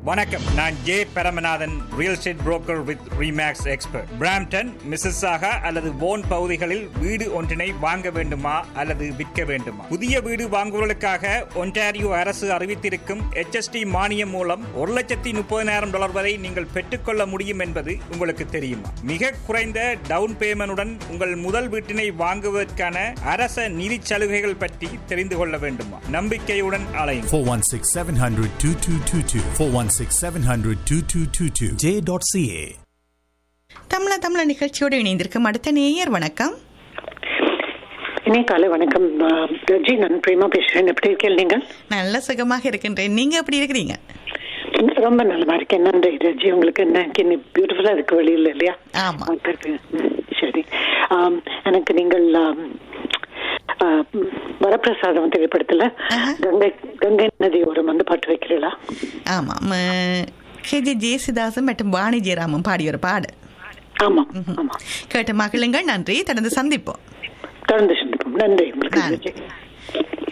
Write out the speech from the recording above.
வணக்கம் நான் J Paramanathan real estate broker with Remax expert Brampton Mississauga அல்லது போன் பகுதிகளில் வீடு ஒன்றினை வாங்க வேண்டுமா அல்லது விற்க வேண்டுமா புதிய வீடு வாங்குவதற்காக ஒன்டாரியோ அரசு அறிவித்திருக்கும் HST மானியம் மூலம் ஒரு லட்சத்தி முப்பதினாயிரம் டாலர் வரை நீங்கள் பெற்றுக்கொள்ள முடியும் என்பது உங்களுக்கு தெரியுமா மிக குறைந்த டவுன் பேமெண்டுடன் உங்கள் முதல் வீட்டினை வாங்குவதற்கான அரச நிதி சலுகைகள் பற்றி தெரிந்து கொள்ள வேண்டுமா நம்பிக்கையுடன் அலையும் 416 700 2222. 416 700 2222. J.ca. தமிழ தமிழ நிகழ்ச்சியோடு இணைந்திருக்கும் அடுத்த நேயர் வணக்கம் இனே காலை வணக்கம் ஆஹ், ரஜி நான் பிரேமா பேசுறேன் எப்படி இருக்கீங்க நீங்க நல்ல சுகமாக இருக்கின்றேன் நீங்க எப்படி இருக்கிறீங்க ரொம்ப நல்லமா இருக்கேன் நன்றி ரஜி உங்களுக்கு என்ன பியூட்டிஃபுல்லா இருக்கு வெளியில இல்லையா ஆமா. ம், சரி ஆம், எனக்கு நீங்கள் ஆம், ஆ, வரப்பிரசாதம் திரைப்படத்துல ஆஹா. கங்கை கங்கை நதி ஒரு வந்து பாட்டு வைக்கிறீங்களா ஆமாம் கேஜே ஜேசுதாசன் மற்றும் வாணி ஜெயராமன் பாடிய ஒரு பாடு ஆமா ஆமா கேட்ட மகிழுங்கள் நன்றி தொடர்ந்து சந்திப்போம் தொடர்ந்து சிந்திப்போம் நன்றி உங்களுக்கு நன்றி. ரஜி